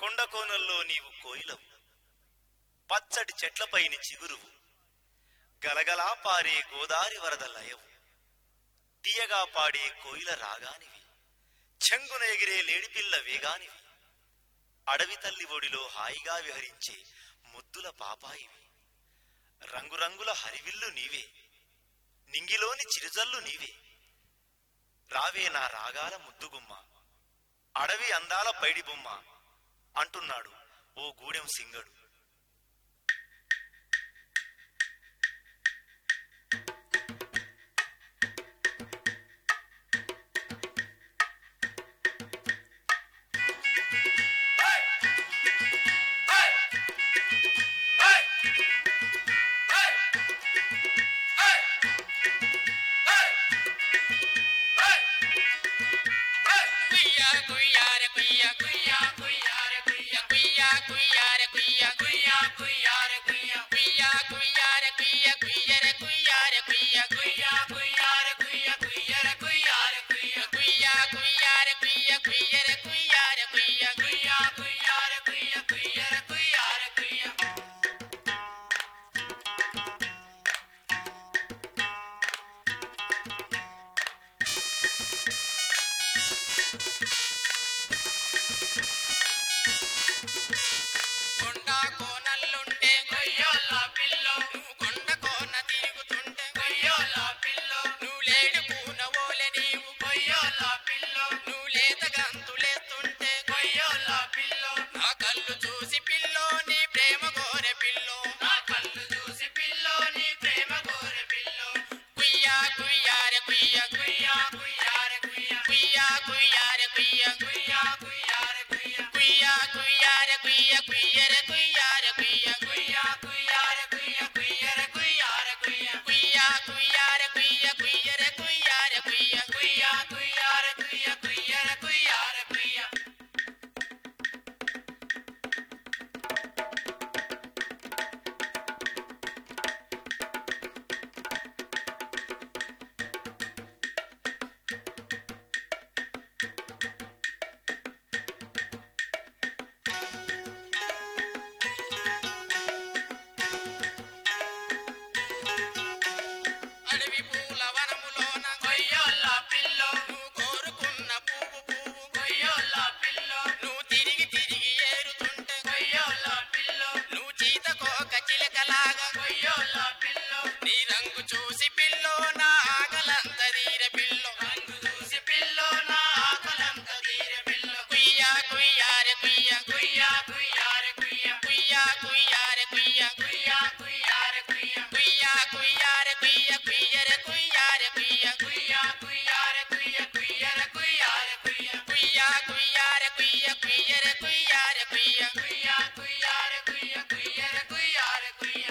కొండ కోనల్లో నీవు కోయిలవు పచ్చటి చెట్లపైని చిగురువు గలగలా పారే గోదారి వరద లయవు తీయగా పాడే కోయిల రాగానివి చెంగున ఎగిరే లేడిపిల్ల వేగానివి అడవి తల్లి ఒడిలో హాయిగా విహరించే ముద్దుల పాపాయివి రంగురంగుల హరివిల్లు నీవే నింగిలోని చిరుజల్లు నీవే రావే నా రాగాల ముద్దుగుమ్మ అడవి అందాల పైడి బొమ్మ అంటున్నాడు ఓ గూడెం సింగడు కుయ్యా కుయ్యార కుయ్యా కుయ్యా కుయ్యార కుయ్యా కుయ్యా కుయ్యార కుయ్యా కుయ్యా కుయ్యార కుయ్యా కుయ్యా కుయ్యార కుయ్యా కుయ్యర కుయ్యార కుయ్యా కుయ్యా కుయ్యార కుయ్యా కుయ్యర కుయ్యార కుయ్యా కుయ్యా కుయ్యార కుయ్యా కుయ్యర కుయ్యార కుయ్యా కుయ్యా కుయ్యార కుయ్యా కుయ్యర కుయ్యార కుయ్యా కొండ కోనల్లుంటే కొయ్యోల పిల్లో నువ్వు కొండ కోన తిరుగుతుంటే కొయ్యోల పిల్లో నువ్వు లేడు పూన ఓలె నీవు కొయ్యోల పిల్లో నువ్వు లేత గంతులేస్తుంటే కొయ్యోల పిల్లో నా కళ్ళు చూసి పిల్లో నీ ప్రేమ కోరె పిల్లో నా కళ్ళు చూసి పిల్లో నీ ప్రేమ కోరె పిల్లో కుయ్యా కుయ్యార కుయ్య కుయ్యా కుయ్యార కుయ్య కుయ్యా కుయ్యార కుయ్య కుయ్యా కుయ్యార కుయ్య కుయ్యా కుయ్యార కుయ్య కుయ్యర కుయ్యార కుయ్య కుయ్యా కుయ్యార కుయ్య కుయ్యర కుయ్యార కుయ్య కుయ్యా కుయ్యార కుయ్య కుయ్యర కుయ్యార కుయ్య కుయ్యా కుయ్యార కుయ్య కుయ్యర కుయ్యార కుయ్య అడవి పూల వనములోన కొయ్యోల్ల పిల్లో నువ్వు కోరుకున్న పువ్వు పువ్వు కొయ్యోల్ల పిల్లో నువ్వు తిరిగి తిరిగి ఏరుతుంటే కొయ్యోల్ల పిల్లో నువ్వు చీత కోక చిలకలాగా కొయ్యోల్ల పిల్లో నీ రంగు చూసి పిల్లో నా ఆకలంత తీర పిల్లో రంగు చూసి పిల్లో నా ఆకలంత తీర పిల్లో కుయ్యా కుయ్యార కుయ్య కుయ్యా కుయ్యార కుయ్య కుయ్యా కుయ్యార కుయ్య కుయ్యా కుయ్యార కుయ్య కుయ్యా కుయ్యార కుయ్య కుయ్యర కుయ్యార కుయ్య కుయ్యా కుయ్యార కుయ్య కుయ్యర కుయ్యార కుయ్య కుయ్యా కుయ్యార కుయ్య కుయ్యర కుయ్యార కుయ్య కుయ్యా కుయ్యార కుయ్య కుయ్యర కుయ్యార కుయ్య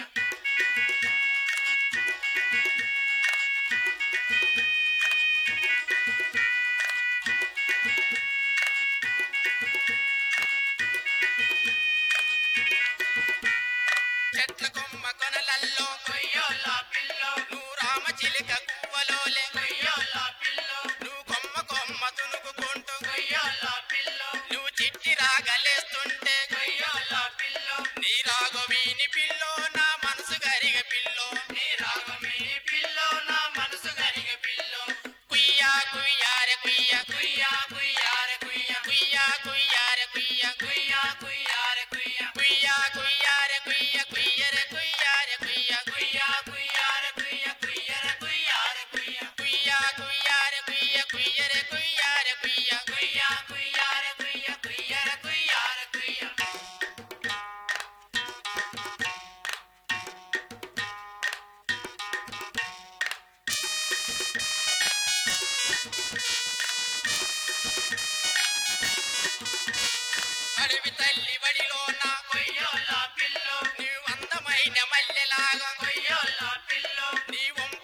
చెట్ల కొమ్మ కొనలల్లో కొయ్యోల పిల్లో నువ్వు రామ చిలుక గువ్వలోలే కొయ్యోల పిల్లో నువ్వు కొమ్మ కొమ్మ తునుకుంటూ కొయ్యోల పిల్లో నువ్వు చిట్టి రాగలేస్తుంటే కొయ్యోల పిల్లో నీ రాగవీని పిల్లో నా మనసు గరిగ పిల్లో నీ రాగవీని పిల్లో నా మనసు గరిగ పిల్లో కుయ్యా కుయ్యార కుయ్య కుయ్యా కుయ్యార కుయ్య కుయ్యా కుయ్యార కుయ్య కుయ్యా కుయ్యార కుయ్య కుయ్యా కుయ్యార కుయ్య కుయ్యర కుయ్యార కుయ్య కుయ్యా కుయ్యార కుయ్య కుయ్యర కుయ్యార కుయ్య కుయ్యా కుయ్యార కుయ్య కుయ్యర కుయ్యార కుయ్య కుయ్యా కుయ్యార కుయ్య కుయ్యర కుయ్యార కుయ్య అడవి తల్లి వడిలోన కొయ్యోల పిల్లో నీవు అందమైన మల్లెలాగా కొయ్యోల పిల్లో నీ వంపు